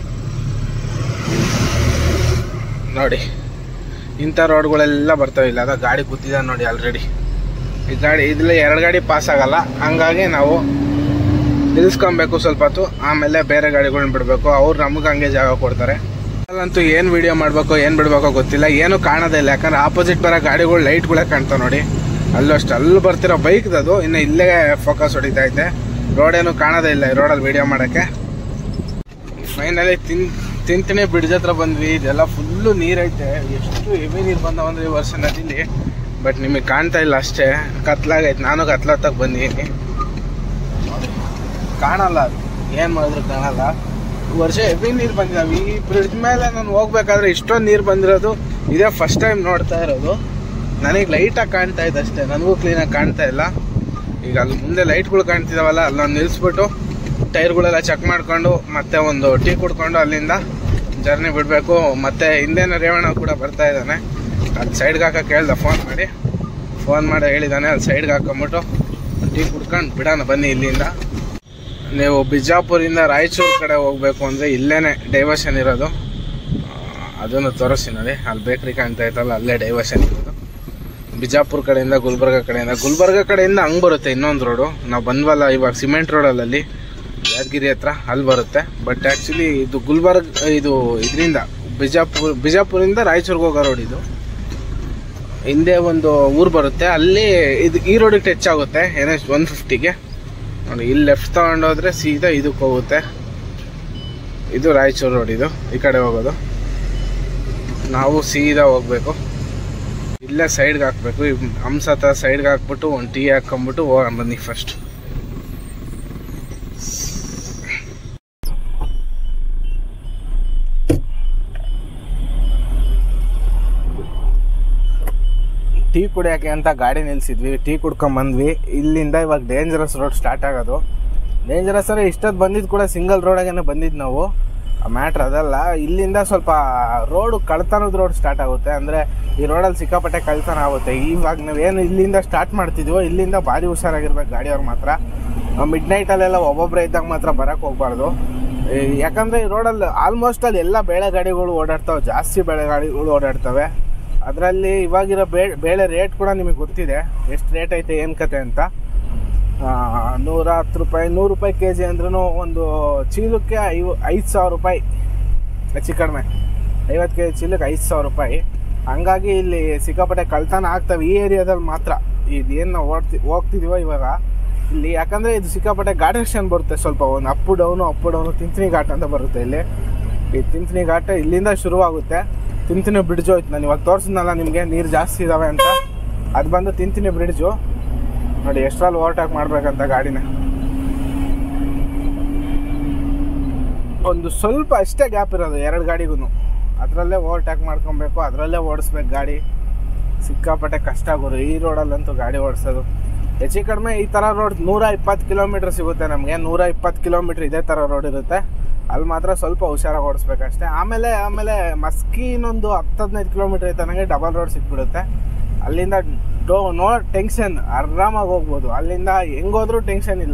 Speaker 1: ನೋಡಿ ಇಂಥ ರೋಡ್ಗಳೆಲ್ಲ ಬರ್ತವೆ ಇಲ್ಲ ಅದ ಗಾಡಿ ಕೂತಿದೆ ನೋಡಿ ಆಲ್ರೆಡಿ ಈ ಗಾಡಿ ಇದ್ರಲ್ಲಿ ಎರಡು ಗಾಡಿ ಪಾಸ್ ಆಗಲ್ಲ ಹಂಗಾಗಿ ನಾವು ನಿಲ್ಸ್ಕೊಬೇಕು ಸ್ವಲ್ಪ ಹೊತ್ತು ಆಮೇಲೆ ಬೇರೆ ಗಾಡಿಗಳನ್ನ ಬಿಡಬೇಕು ಅವ್ರು ನಮಗೆ ಹಂಗೆ ಜಾಗ ಕೊಡ್ತಾರೆ ಅಲ್ಲಂತೂ ಏನು ವಿಡಿಯೋ ಮಾಡಬೇಕು ಏನು ಬಿಡಬೇಕೋ ಗೊತ್ತಿಲ್ಲ ಏನು ಕಾಣೋದೇ ಇಲ್ಲ ಯಾಕಂದ್ರೆ ಆಪೋಸಿಟ್ ಬರೋ ಗಾಡಿಗಳು ಲೈಟ್ಗಳೇ ಕಾಣ್ತಾವೆ ನೋಡಿ ಅಲ್ಲೂ ಅಷ್ಟು ಅಲ್ಲಿ ಬರ್ತಿರೋ ಬೈಕ್ದದು ಇನ್ನು ಇಲ್ಲೇ ಫೋಕಸ್ ಹೊಡಿತಾ ಐತೆ ರೋಡ್ ಏನು ಕಾಣೋದೇ ಇಲ್ಲ ಈ ರೋಡಲ್ಲಿ ವಿಡಿಯೋ ಮಾಡೋಕ್ಕೆ ಫೈನಲಿ ತಿನ್ ತಿಂತಿನಿ ಬ್ರಿಡ್ಜ್ ಹತ್ರ ಬಂದ್ವಿ ಇದೆಲ್ಲ ಫುಲ್ಲು ನೀರೈತೆ ಎಷ್ಟು ಹೆವಿ ನೀರು ಬಂದವಂದ್ರೆ ಈ ವರ್ಷ ನದಿಲಿ ಬಟ್ ನಿಮಗೆ ಕಾಣ್ತಾ ಇಲ್ಲ ಅಷ್ಟೇ ಕತ್ಲಾಗೈತೆ ನಾನು ಕತ್ಲತ್ತಾಗ ಬಂದಿದ್ದೀನಿ ಕಾಣಲ್ಲ ಅದು ಏನು ಮಾಡಿದ್ರು ಕಾಣಲ್ಲ ಈ ವರ್ಷ ಹೆವಿ ನೀರು ಬಂದಿದ್ದಾವೆ ಈ ಬ್ರಿಡ್ಜ್ ಮೇಲೆ ನಾನು ಹೋಗ್ಬೇಕಾದ್ರೆ ಇಷ್ಟೊಂದು ನೀರು ಬಂದಿರೋದು ಇದೇ ಫಸ್ಟ್ ಟೈಮ್ ನೋಡ್ತಾ ಇರೋದು ನನಗೆ ಲೈಟಾಗಿ ಕಾಣ್ತಾ ಇದೆ ಅಷ್ಟೇ ನನಗೂ ಕ್ಲೀನಾಗಿ ಕಾಣ್ತಾ ಇಲ್ಲ ಈಗ ಅಲ್ಲಿ ಮುಂದೆ ಲೈಟ್ಗಳು ಕಾಣ್ತಿದಾವಲ್ಲ ಅಲ್ಲೊಂದು ನಿಲ್ಲಿಸ್ಬಿಟ್ಟು ಟೈರ್ಗಳೆಲ್ಲ ಚೆಕ್ ಮಾಡ್ಕೊಂಡು ಮತ್ತೆ ಒಂದು ಟೀ ಕುಡ್ಕೊಂಡು ಅಲ್ಲಿಂದ ಜರ್ನಿ ಬಿಡಬೇಕು ಮತ್ತೆ ಹಿಂದೆನ ರೇವಣ್ಣ ಕೂಡ ಬರ್ತಾ ಇದ್ದಾನೆ ಅಲ್ಲಿ ಸೈಡ್ಗೆ ಹಾಕಕ್ಕೆ ಹೇಳ್ದೆ ಫೋನ್ ಮಾಡಿ ಫೋನ್ ಮಾಡಿ ಹೇಳಿದ್ದಾನೆ ಅಲ್ಲಿ ಸೈಡ್ಗೆ ಹಾಕೊಂಬಿಟ್ಟು ಟೀ ಕುಡ್ಕೊಂಡು ಬಿಡೋಣ ಬನ್ನಿ ಇಲ್ಲಿಂದ ನೀವು ಬಿಜಾಪುರಿಂದ ರಾಯಚೂರು ಕಡೆ ಹೋಗ್ಬೇಕು ಅಂದರೆ ಇಲ್ಲೇನೆ ಡೈವರ್ಷನ್ ಇರೋದು ಆ, ಅದನ್ನು ತೋರಿಸಿ ನೋಡಿ ಅಲ್ಲಿ ಬೇಕ್ರಿ ಕಾಣ್ತಾ ಇತ್ತಲ್ಲ ಅಲ್ಲೇ ಡೈವರ್ಷನ್ ಇರೋದು ಬಿಜಾಪುರ ಕಡೆಯಿಂದ ಗುಲ್ಬರ್ಗ ಕಡೆಯಿಂದ ಗುಲ್ಬರ್ಗ ಕಡೆಯಿಂದ ಹಂಗೆ ಬರುತ್ತೆ ಇನ್ನೊಂದು ರೋಡು ನಾವು ಬಂದ್ವಲ್ಲ ಇವಾಗ ಸಿಮೆಂಟ್ ರೋಡಲ್ಲಿ ಯಾದಗಿರಿ ಹತ್ರ ಅಲ್ಲಿ ಬರುತ್ತೆ ಬಟ್ ಆ್ಯಕ್ಚುಲಿ ಇದು ಗುಲ್ಬರ್ಗ ಇದು ಇದರಿಂದ ಬಿಜಾಪುರ ಬಿಜಾಪುರಿಂದ ರಾಯಚೂರ್ಗೆ ಹೋಗೋ ರೋಡ್ ಇದು ಹಿಂದೆ ಒಂದು ಊರು ಬರುತ್ತೆ ಅಲ್ಲಿ ಇದು ಈ ರೋಡಿಗೆ ಟಚ್ ಆಗುತ್ತೆ ಎನ್ ಎಚ್ ಒನ್ ಫಿಫ್ಟಿಗೆ ನೋಡಿ ಇಲ್ಲಿ ಲೆಫ್ಟ್ ತಗೊಂಡೋದ್ರೆ ಸೀದಾ ಇದಕ್ಕೆ ಹೋಗುತ್ತೆ ಇದು ರಾಯಚೂರು ರೋಡ್ ಇದು ಈ ಕಡೆ ಹೋಗೋದು ನಾವು ಸೀದಾ ಹೋಗ್ಬೇಕು ಇಲ್ಲೇ ಸೈಡ್ಗೆ ಹಾಕ್ಬೇಕು ಈ ಹಂಸ ಹತ್ರ ಸೈಡ್ಗೆ ಹಾಕ್ಬಿಟ್ಟು ಒಂದು ಟೀ ಹಾಕೊಂಬಿಟ್ಟು ಹೋಗೋಣ ಬನ್ನಿ ಫಸ್ಟ್ ಟೀ ಕುಡಿಯೋಕೆ ಅಂತ ಗಾಡಿ ನಿಲ್ಸಿದ್ವಿ ಟೀ ಕುಡ್ಕೊಂಬಂದ್ವಿ ಇಲ್ಲಿಂದ ಇವಾಗ ಡೇಂಜರಸ್ ರೋಡ್ ಸ್ಟಾರ್ಟ್ ಆಗೋದು ಡೇಂಜರಸ್ ಅಂದರೆ ಇಷ್ಟೊತ್ತು ಬಂದಿದ್ದು ಕೂಡ ಸಿಂಗಲ್ ರೋಡಾಗೇನೆ ಬಂದಿದ್ದು ನಾವು ಆ ಮ್ಯಾಟ್ರ್ ಅದಲ್ಲ ಇಲ್ಲಿಂದ ಸ್ವಲ್ಪ ರೋಡು ಕಳ್ತನದ ರೋಡ್ ಸ್ಟಾರ್ಟ್ ಆಗುತ್ತೆ ಅಂದರೆ ಈ ರೋಡಲ್ಲಿ ಸಿಕ್ಕಾಪಟ್ಟೆ ಕಳ್ತನ ಆಗುತ್ತೆ ಇವಾಗ ನಾವೇನು ಇಲ್ಲಿಂದ ಸ್ಟಾರ್ಟ್ ಮಾಡ್ತಿದ್ವೋ ಇಲ್ಲಿಂದ ಭಾರಿ ಹುಷಾರಾಗಿರ್ಬೇಕು ಗಾಡಿಯವ್ರು ಮಾತ್ರ ಮಿಡ್ ನೈಟಲ್ಲೆಲ್ಲ ಒಬ್ಬೊಬ್ಬರೇ ಇದ್ದಾಗ ಮಾತ್ರ ಬರೋಕ್ಕೆ ಹೋಗ್ಬಾರ್ದು ಈ ಯಾಕಂದರೆ ಈ ರೋಡಲ್ಲಿ ಆಲ್ಮೋಸ್ಟ್ ಅಲ್ಲಿ ಎಲ್ಲ ಬೇಳೆ ಗಾಡಿಗಳು ಓಡಾಡ್ತಾವೆ ಜಾಸ್ತಿ ಬೇಳೆ ಗಾಡಿಗಳು ಓಡಾಡ್ತವೆ ಅದರಲ್ಲಿ ಇವಾಗಿರೋ ಬೇ ಬೇಳೆ ರೇಟ್ ಕೂಡ ನಿಮಗೆ ಗೊತ್ತಿದೆ ಎಷ್ಟು ರೇಟ್ ಐತೆ ಏನು ಕತೆ ಅಂತ ಆ, ನೂರ ಹತ್ತು ರೂಪಾಯಿ ನೂರು ರೂಪಾಯಿ ಕೆ ಜಿ ಅಂದ್ರೂ ಒಂದು ಚೀಲಕ್ಕೆ ಐವ ಐದು ಸಾವಿರ ರೂಪಾಯಿ ಹೆಚ್ಚು ಕಡಿಮೆ ಐವತ್ತು ಕೆ ಜಿ ಚೀಲಕ್ಕೆ ಐದು ಸಾವಿರ ರೂಪಾಯಿ ಹಂಗಾಗಿ ಇಲ್ಲಿ ಸಿಕ್ಕಾಪಟ್ಟೆ ಕಳ್ತನ ಆಗ್ತವೆ ಈ ಏರಿಯಾದಲ್ಲಿ ಮಾತ್ರ ಇದೇನು ನಾವು ಓಡ್ತಿ ಹೋಗ್ತಿದೀವೋ ಇವಾಗ ಇಲ್ಲಿ ಯಾಕಂದರೆ ಇದು ಸಿಕ್ಕಾಪಟ್ಟೆ ಘಾಟ್ ಸೆಕ್ಷನ್ ಬರುತ್ತೆ ಸ್ವಲ್ಪ ಒಂದು ಅಪ್ಪು ಡೌನು ಅಪ್ಪು ಡೌನು ತಿಂತಿನಿ ಘಾಟ್ ಅಂತ ಬರುತ್ತೆ ಇಲ್ಲಿ ಈ ತಿಂತಿನಿ ಘಾಟ್ ಇಲ್ಲಿಂದ ಶುರುವಾಗುತ್ತೆ ತಿಂತಿನಿ ಬ್ರಿಡ್ಜು ಹೋಯ್ತು ನಾನು ಇವಾಗ ತೋರಿಸಿದ್ನಲ್ಲ ನಿಮಗೆ ನೀರು ಜಾಸ್ತಿ ಇದ್ದಾವೆ ಅಂತ ಅದು ಬಂದು ತಿಂತಿನಿ ಬ್ರಿಡ್ಜು ನೋಡಿ ಎಷ್ಟರಲ್ಲಿ ಓವರ್ಟೇಕ್ ಮಾಡ್ಬೇಕಂತ ಗಾಡಿನ ಒಂದು ಸ್ವಲ್ಪ ಅಷ್ಟೇ ಗ್ಯಾಪ್ ಇರೋದು ಎರಡು ಗಾಡಿಗೂ ಅದರಲ್ಲೇ ಓವರ್ಟೇಕ್ ಮಾಡ್ಕೊಬೇಕು ಅದರಲ್ಲೇ ಓಡಿಸ್ಬೇಕು ಗಾಡಿ ಸಿಕ್ಕಾಪಟ್ಟೆ ಕಷ್ಟ ಆಗೋರು ಈ ರೋಡಲ್ಲಂತೂ ಗಾಡಿ ಓಡಿಸೋದು ಹೆಚ್ಚು ಕಡಿಮೆ ಈ ಥರ ರೋಡ್ ನೂರ ಇಪ್ಪತ್ತು ಕಿಲೋಮೀಟ್ರ್ ಸಿಗುತ್ತೆ ನಮಗೆ ನೂರ ಇಪ್ಪತ್ತು ಕಿಲೋಮೀಟ್ರ್ ಇದೇ ಥರ ರೋಡ್ ಇರುತ್ತೆ ಅಲ್ಲಿ ಮಾತ್ರ ಸ್ವಲ್ಪ ಹುಷಾರಾಗಿ ಓಡಿಸ್ಬೇಕಷ್ಟೇ ಆಮೇಲೆ ಆಮೇಲೆ ಮಸ್ಕಿ ಇನ್ನೊಂದು ಹತ್ತು ಹದಿನೈದು ಕಿಲೋಮೀಟ್ರ್ ಐತೆ ನನಗೆ ಡಬಲ್ ರೋಡ್ ಸಿಕ್ಬಿಡುತ್ತೆ ಅಲ್ಲಿಂದ ಡೋ ನೋ ಟೆನ್ಷನ್ ಆರಾಮಾಗಿ ಹೋಗ್ಬೋದು ಅಲ್ಲಿಂದ ಹೆಂಗೋದ್ರೂ ಟೆನ್ಷನ್ ಇಲ್ಲ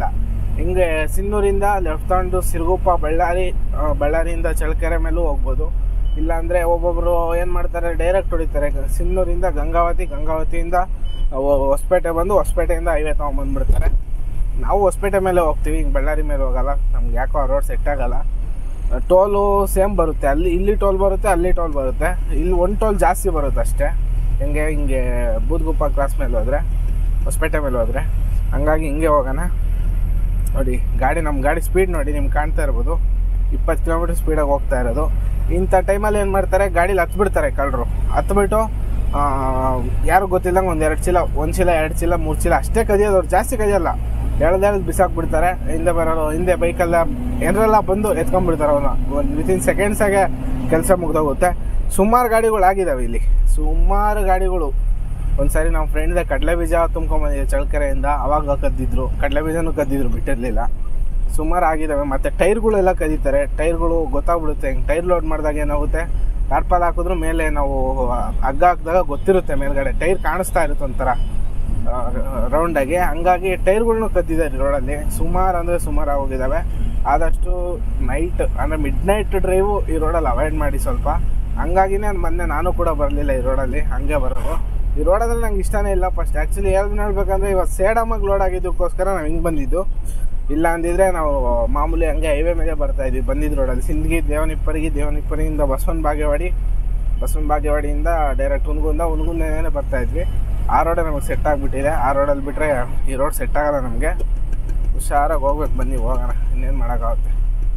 Speaker 1: ಹಿಂಗೆ ಸಿನ್ನೂರಿಂದ ಲೆಫ್ಟ್ ತಗೊಂಡು ಸಿರುಗುಪ್ಪ ಬಳ್ಳಾರಿ ಆ, ಬಳ್ಳಾರಿಯಿಂದ ಚಳ್ಳಕೆರೆ ಮೇಲೂ ಹೋಗ್ಬೋದು ಇಲ್ಲಾಂದರೆ ಒಬ್ಬೊಬ್ಬರು ಏನು ಮಾಡ್ತಾರೆ ಡೈರೆಕ್ಟ್ ಹೊಡಿತಾರೆ ಗ- ಸಿನ್ನೂರಿಂದ ಗಂಗಾವತಿ ಗಂಗಾವತಿಯಿಂದ ಹೊ- ಹೊಸಪೇಟೆ ಬಂದು ಹೊಸಪೇಟೆಯಿಂದ ಹೈವೇ ತೊಗೊಂಬಂದ್ಬಿಡ್ತಾರೆ ನಾವು ಹೊಸಪೇಟೆ ಮೇಲೆ ಹೋಗ್ತೀವಿ ಹಿಂಗೆ ಬಳ್ಳಾರಿ ಮೇಲೆ ಹೋಗಲ್ಲ ನಮ್ಗೆ ಯಾಕೋ ಆ ರೋಡ್ ಸೆಟ್ ಆಗಲ್ಲ ಟೋಲು ಸೇಮ್ ಬರುತ್ತೆ ಅಲ್ಲಿ ಇಲ್ಲಿ ಟೋಲ್ ಬರುತ್ತೆ ಅಲ್ಲಿ ಟೋಲ್ ಬರುತ್ತೆ ಇಲ್ಲಿ ಒಂದು ಟೋಲ್ ಜಾಸ್ತಿ ಬರುತ್ತೆ ಅಷ್ಟೇ ಹೆಂಗೆ ಹಿಂಗೆ ಬೂದ್ಗುಪ್ಪ ಕ್ರಾಸ್ ಮೇಲೆ ಹೋದರೆ ಹೊಸಪೇಟೆ ಮೇಲೆ ಹೋದರೆ ಹಂಗಾಗಿ ಹಿಂಗೆ ಹೋಗೋಣ ನೋಡಿ ಗಾಡಿ ನಮ್ಮ ಗಾಡಿ ಸ್ಪೀಡ್ ನೋಡಿ ನಿಮ್ಗೆ ಕಾಣ್ತಾ ಇರ್ಬೋದು ಇಪ್ಪತ್ತು ಕಿಲೋಮೀಟ್ರ್ ಸ್ಪೀಡಾಗಿ ಹೋಗ್ತಾ ಇರೋದು ಇಂಥ ಟೈಮಲ್ಲಿ ಏನು ಮಾಡ್ತಾರೆ ಗಾಡೀಲಿ ಹತ್ಬಿಡ್ತಾರೆ ಕಳ್ಳರು ಹತ್ಬಿಟ್ಟು ಯಾರು ಗೊತ್ತಿಲ್ಲಂಗೆ ಒಂದು ಎರಡು ಚೀಲ ಒಂದು ಚೀಲ ಎರಡು ಚೀಲ ಮೂರು ಚೀಲ ಅಷ್ಟೇ ಕದಿಯೋದು ಅವ್ರು ಜಾಸ್ತಿ ಕದಿಯಲ್ಲ ಎಳ್ದು ಎಳ್ದು ಬಿಸಾಕ್ಬಿಡ್ತಾರೆ ಹಿಂದೆ ಬರೋರು ಹಿಂದೆ ಬೈಕೆಲ್ಲ ಏನಾರೆಲ್ಲ ಬಂದು ಎತ್ಕೊಂಡ್ಬಿಡ್ತಾರೆ ಅವನ್ನ ಒಂದು ವಿತಿನ್ ಸೆಕೆಂಡ್ಸಾಗೆ ಕೆಲಸ ಮುಗ್ದೋಗುತ್ತೆ ಸುಮಾರು ಗಾಡಿಗಳು ಆಗಿದ್ದಾವೆ ಇಲ್ಲಿ ಸುಮಾರು ಗಾಡಿಗಳು ಒಂದ್ಸರಿ ನಮ್ಮ ಫ್ರೆಂಡ್ದೆ ಕಡಲೆ ಬೀಜ ತುಂಬ್ಕೊಂಬಂದಿದ್ದೆ ಚಳ್ಳಕೆರೆಯಿಂದ ಅವಾಗ ಕದ್ದಿದ್ರು ಕಡಲೆ ಬೀಜನೂ ಕದ್ದಿದ್ರು ಬಿಟ್ಟಿರಲಿಲ್ಲ ಸುಮಾರು ಆಗಿದ್ದಾವೆ ಮತ್ತು ಟೈರ್ಗಳೆಲ್ಲ ಕದೀತಾರೆ ಟೈರ್ಗಳು ಗೊತ್ತಾಗ್ಬಿಡುತ್ತೆ ಹಿಂಗೆ ಟೈರ್ ಲೋಡ್ ಮಾಡಿದಾಗ ಏನಾಗುತ್ತೆ ಟಾರ್ಪಾಲ್ ಹಾಕಿದ್ರು ಮೇಲೆ ನಾವು ಹಗ್ಗ ಹಾಕಿದಾಗ ಗೊತ್ತಿರುತ್ತೆ ಮೇಲ್ಗಡೆ ಟೈರ್ ಕಾಣಿಸ್ತಾ ಇರುತ್ತೆ ಒಂಥರ ರೌಂಡಾಗಿ ಹಂಗಾಗಿ ಟೈರ್ಗಳ್ನು ಕದ್ದಿದ್ದಾರೆ ರೋಡಲ್ಲಿ ಸುಮಾರು ಅಂದರೆ ಸುಮಾರು ಹೋಗಿದ್ದಾವೆ ಆದಷ್ಟು ನೈಟ್ ಅಂದರೆ ಮಿಡ್ ನೈಟ್ ಡ್ರೈವು ಈ ರೋಡಲ್ಲಿ ಅವಾಯ್ಡ್ ಮಾಡಿ ಸ್ವಲ್ಪ ಹಂಗಾಗಿನೇ ಮೊನ್ನೆ ನಾನು ಕೂಡ ಬರಲಿಲ್ಲ ಈ ರೋಡಲ್ಲಿ ಹಂಗೆ ಬರೋದು ಈ ರೋಡಲ್ಲಿ ನಂಗೆ ಇಷ್ಟನೇ ಇಲ್ಲ ಫಸ್ಟ್ ಆ್ಯಕ್ಚುಲಿ ಹೇಳ್ದು ಹೇಳ್ಬೇಕಂದ್ರೆ ಇವತ್ತು ಸೇಡಮಾಗಿ ಲೋಡ್ ಆಗಿದ್ದಕ್ಕೋಸ್ಕರ ನಾವು ಹಿಂಗೆ ಬಂದಿದ್ದು ಇಲ್ಲ ಅಂದಿದ್ರೆ ನಾವು ಮಾಮೂಲಿ ಹಂಗೆ ಹೈವೇ ಮೇಲೆ ಬರ್ತಾ ಇದ್ವಿ ಬಂದಿದ್ದು ರೋಡಲ್ಲಿ ಸಿಂದಗಿ ದೇವನಿಪ್ಪರಿಗೆ ದೇವನಿಪ್ಪರಿಗಿಂದ ಬಸವನ ಬಾಗೇವಾಡಿ ಬಸವನ ಬಾಗೇವಾಡಿಯಿಂದ ಡೈರೆಕ್ಟ್ ಹುನಗುಂದ ಹುನಗುಂದನೇ ಬರ್ತಾ ಇದ್ವಿ ಆ ರೋಡೇ ನಮಗೆ ಸೆಟ್ ಆಗಿಬಿಟ್ಟಿದೆ ಆ ರೋಡಲ್ಲಿ ಬಿಟ್ಟರೆ ಈ ರೋಡ್ ಸೆಟ್ ಆಗಲ್ಲ ನಮಗೆ ಹುಷಾರಾಗಿ ಹೋಗ್ಬೇಕು ಬನ್ನಿ ಹೋಗೋಣ ಇನ್ನೇನು ಮಾಡೋಕ್ಕಾಗುತ್ತೆ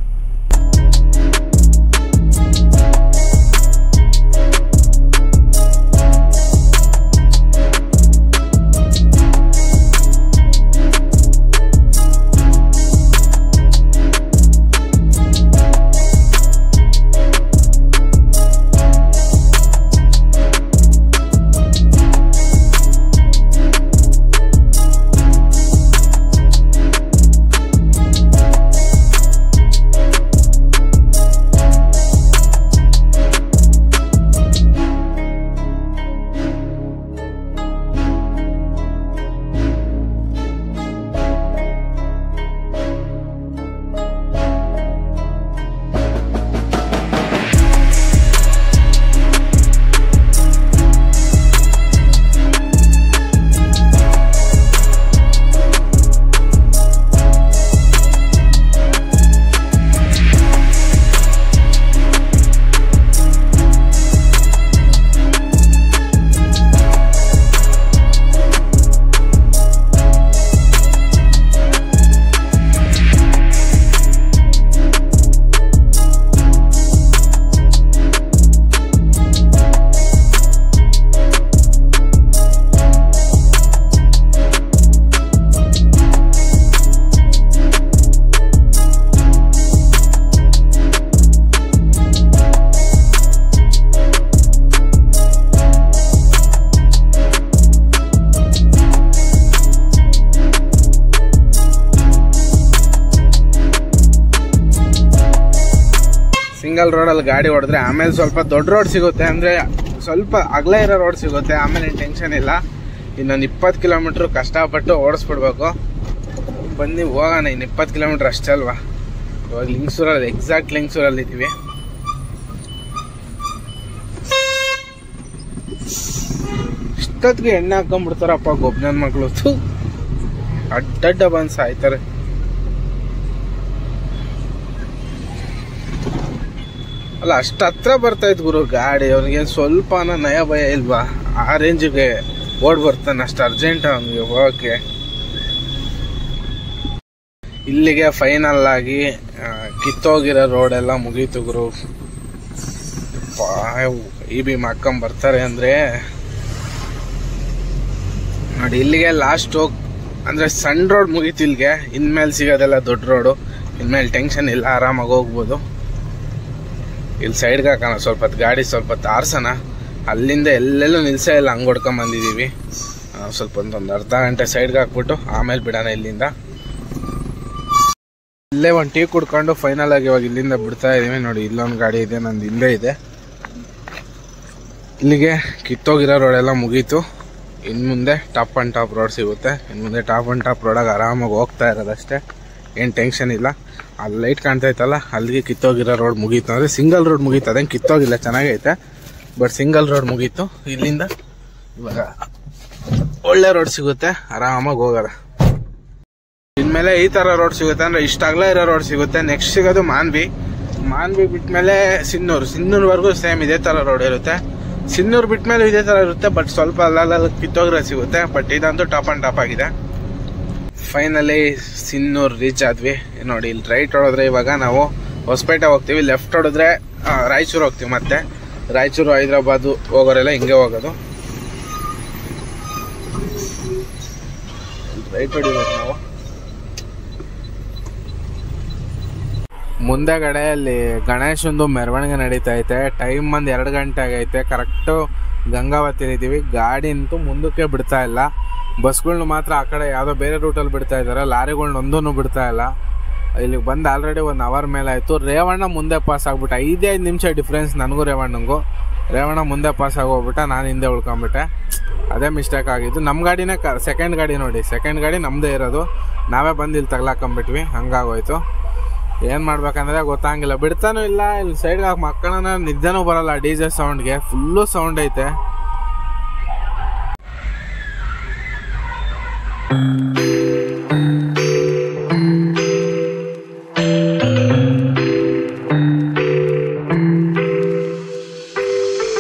Speaker 1: ಸಿಂಗಲ್ ರೋಡಲ್ಲಿ ಗಾಡಿ ಹೊಡೆದ್ರೆ ಆಮೇಲೆ ಸ್ವಲ್ಪ ದೊಡ್ಡ ರೋಡ್ ಸಿಗುತ್ತೆ ಅಂದರೆ ಸ್ವಲ್ಪ ಅಗಲ ಇರೋ ರೋಡ್ ಸಿಗುತ್ತೆ ಆಮೇಲೆ ಏನು ಟೆನ್ಷನ್ ಇಲ್ಲ ಇನ್ನೊಂದು ಇಪ್ಪತ್ತು ಕಿಲೋಮೀಟ್ರ್ ಕಷ್ಟಪಟ್ಟು ಓಡಿಸ್ಬಿಡ್ಬೇಕು ಬನ್ನಿ ಹೋಗೋಣ ಇನ್ನು ಇಪ್ಪತ್ತು ಕಿಲೋಮೀಟ್ರ್ ಅಷ್ಟೇ ಅಲ್ವಾ ಇವಾಗ ಲಿಂಗ್ಸೂರಲ್ಲಿ ಎಕ್ಸಾಕ್ಟ್ ಲಿಂಗ್ಸೂರಲ್ಲಿ ಇದ್ದೀವಿ ಇಷ್ಟೊತ್ತಿಗೆ ಎಣ್ಣೆ ಹಾಕೊಂಡ್ಬಿಡ್ತಾರಪ್ಪ ಗೊಬ್ಬನ ಮಕ್ಕಳು ಅಡ್ಡಡ್ಡ ಬಂದು ಸಾಯ್ತಾರೆ ಅಲ್ಲ ಅಷ್ಟು ಹತ್ರ ಬರ್ತಾ ಇತ್ತು ಗುರು ಗಾಡಿ ಅವ್ನಿಗೆ ಸ್ವಲ್ಪ ನಯ ಭಯ ಇಲ್ವಾ ಆ ರೇಂಜಿಗೆ ಓಡ್ ಬರ್ತಾನೆ ಅಷ್ಟು ಅರ್ಜೆಂಟ್ ಅವನಿಗೆ ಹೋಗಕ್ಕೆ ಇಲ್ಲಿಗೆ ಫೈನಲ್ ಆಗಿ ಆ, ಕಿತ್ತೋಗಿರೋ ರೋಡ್ ಎಲ್ಲ ಮುಗೀತು ಗುರು ಈ ಬಿ ಹಾಕೊಂಡ್ ಬರ್ತಾರೆ ಅಂದ್ರೆ ನೋಡಿ ಇಲ್ಲಿಗೆ ಲಾಸ್ಟ್ ಹೋಗ್ ಅಂದ್ರೆ ಸಣ್ಣ ರೋಡ್ ಮುಗೀತು ಇಲ್ಲಿಗೆ ಇನ್ಮೇಲೆ ಸಿಗೋದೆಲ್ಲ ದೊಡ್ಡ ರೋಡು ಇನ್ಮೇಲೆ ಟೆನ್ಷನ್ ಇಲ್ಲ ಆರಾಮಾಗಿ ಹೋಗ್ಬೋದು ಇಲ್ಲಿ ಸೈಡ್ಗೆ ಹಾಕೋಣ ಸ್ವಲ್ಪ ಹೊತ್ತು ಗಾಡಿ ಸ್ವಲ್ಪ ಹೊತ್ತು ಆರ್ಸೋಣ ಅಲ್ಲಿಂದ ಎಲ್ಲೆಲ್ಲೂ ನಿಲ್ಸೇ ಇಲ್ಲ ಹಂಗೆ ಹೊಡ್ಕೊಂಡ್ ಬಂದಿದ್ದೀವಿ ಆ, ಸ್ವಲ್ಪ ಒಂದೊಂದು ಅರ್ಧ ಗಂಟೆ ಸೈಡ್ಗೆ ಹಾಕ್ಬಿಟ್ಟು ಆಮೇಲೆ ಬಿಡೋಣ ಇಲ್ಲಿಂದ ಇಲ್ಲೇ ಒಂದು ಟೀ ಕುಡ್ಕೊಂಡು ಫೈನಲ್ ಆಗಿ ಇವಾಗ ಇಲ್ಲಿಂದ ಬಿಡ್ತಾ ಇದೀವಿ ನೋಡಿ ಇಲ್ಲೊಂದು ಗಾಡಿ ಇದೆ ನಂದು ಹಿಂದೆ ಇದೆ ಇಲ್ಲಿಗೆ ಕಿತ್ತೋಗಿರೋ ರೋಡ್ ಎಲ್ಲ ಮುಗೀತು ಇನ್ನು ಮುಂದೆ ಟಾಪ್ ಆ್ಯಂಡ್ ಟಾಪ್ ರೋಡ್ ಸಿಗುತ್ತೆ ಇನ್ನು ಮುಂದೆ ಟಾಪ್ ಆ್ಯಂಡ್ ಟಾಪ್ ರೋಡಾಗ ಆರಾಮಾಗಿ ಹೋಗ್ತಾ ಇರೋದಷ್ಟೇ ಏನು ಟೆನ್ಷನ್ ಇಲ್ಲ ಅಲ್ಲಿ ಲೈಟ್ ಕಾಣ್ತಾ ಇತ್ತಲ್ಲ ಅಲ್ಲಿಗೆ ಕಿತ್ತೋಗಿರೋ ರೋಡ್ ಮುಗೀತು ಅಂದರೆ ಸಿಂಗಲ್ ರೋಡ್ ಮುಗೀತು ಅದೇನು ಕಿತ್ತೋಗಿಲ್ಲ ಚೆನ್ನಾಗೈತೆ ಬಟ್ ಸಿಂಗಲ್ ರೋಡ್ ಮುಗೀತು ಇಲ್ಲಿಂದ ಇವಾಗ ಒಳ್ಳೆ ರೋಡ್ ಸಿಗುತ್ತೆ ಆರಾಮಾಗಿ ಹೋಗೋದ ಇನ್ಮೇಲೆ ಈ ತರ ರೋಡ್ ಸಿಗುತ್ತೆ ಅಂದ್ರೆ ಇಷ್ಟ ಅಗಲ ಇರೋ ರೋಡ್ ಸಿಗುತ್ತೆ ನೆಕ್ಸ್ಟ್ ಸಿಗೋದು ಮಾನ್ವಿ ಮಾನ್ವಿ ಬಿಟ್ಮೇಲೆ ಸಿನ್ನೂರು ಸಿನ್ನೂರ್ವರೆಗೂ ಸೇಮ್ ಇದೇ ತರ ರೋಡ್ ಇರುತ್ತೆ ಸಿನ್ನೂರು ಬಿಟ್ಮೇಲೆ ಇದೇ ತರ ಇರುತ್ತೆ ಬಟ್ ಸ್ವಲ್ಪ ಅಲ್ಲಲ್ಲ ಕಿತ್ತೋಗ್ರೆ ಸಿಗುತ್ತೆ ಬಟ್ ಇದಂತೂ ಟಾಪ್ ಅಂಡ್ ಟಾಪ್ ಆಗಿದೆ ಫೈನಲಿ ಸಿನ್ನೂರು ರೀಚ್ ಆದ್ವಿ ನೋಡಿ ಇಲ್ಲಿ ರೈಟ್ ಹೊಡೆದ್ರೆ ಇವಾಗ ನಾವು ಹೊಸಪೇಟೆ ಹೋಗ್ತೀವಿ ಲೆಫ್ಟ್ ಹೊಡೆದ್ರೆ ಆ, ರಾಯಚೂರು ಹೋಗ್ತೀವಿ ಮತ್ತೆ ರಾಯಚೂರು ಹೈದ್ರಾಬಾದು ಹೋಗೋರೆಲ್ಲ ಹಿಂಗೆ ಹೋಗೋದು ರೈಟ್ ಹೊಡಿಬೇಕು ನಾವು ಮುಂದೆಗಡೆ ಅಲ್ಲಿ ಗಣೇಶಂದು ಮೆರವಣಿಗೆ ನಡೀತಾ ಐತೆ ಟೈಮ್ ಒಂದು ಎರಡು ಗಂಟೆ ಆಗೈತೆ ಕರೆಕ್ಟು ಗಂಗಾವತಿಲಿದ್ದೀವಿ ಗಾಡಿ ಅಂತೂ ಮುಂದಕ್ಕೆ ಬಿಡ್ತಾ ಇಲ್ಲ ಬಸ್ಗಳ್ನ ಮಾತ್ರ ಆ ಕಡೆ ಯಾವುದೋ ಬೇರೆ ರೂಟಲ್ಲಿ ಬಿಡ್ತಾ ಇದ್ದಾರೆ ಲಾರಿಗಳ್ನ ಒಂದೂ ಬಿಡ್ತಾ ಇಲ್ಲ ಇಲ್ಲಿಗೆ ಬಂದು ಆಲ್ರೆಡಿ ಒಂದು ಅವರ್ ಮೇಲೆ ಆಯಿತು ರೇವಣ್ಣ ಮುಂದೆ ಪಾಸ್ ಆಗ್ಬಿಟ್ಟ ಐದೇ ಐದು ನಿಮಿಷ ಡಿಫ್ರೆನ್ಸ್ ನನಗೂ ರೇವಣ್ಣಂಗೂ ರೇವಣ್ಣ ಮುಂದೆ ಪಾಸ್ ಆಗೋಗ್ಬಿಟ್ಟ ನಾನು ಹಿಂದೆ ಉಳ್ಕೊಂಬಿಟ್ಟೆ ಅದೇ ಮಿಸ್ಟೇಕ್ ಆಗಿದ್ದು ನಮ್ಮ ಗಾಡಿನೇ ಕ ಸೆಕೆಂಡ್ ಗಾಡಿ ನೋಡಿ ಸೆಕೆಂಡ್ ಗಾಡಿ ನಮ್ಮದೇ ಇರೋದು ನಾವೇ ಬಂದು ಇಲ್ಲಿ ತಗ್ಲಾಕೊಂಬಿಟ್ವಿ ಹಂಗಾಗೋಯ್ತು ಏನು ಮಾಡ್ಬೇಕಂದ್ರೆ ಗೊತ್ತಾಗಿಲ್ಲ ಬಿಡ್ತಾನೂ ಇಲ್ಲ ಇಲ್ಲಿ ಸೈಡ್ಗೆ ಹಾಕಿ ಮಕ್ಕಳನ್ನ ನಿದ್ದೆನೂ ಬರಲ್ಲ ಡಿ ಜೆ ಸೌಂಡ್ಗೆ ಫುಲ್ಲು ಸೌಂಡ್ ಐತೆ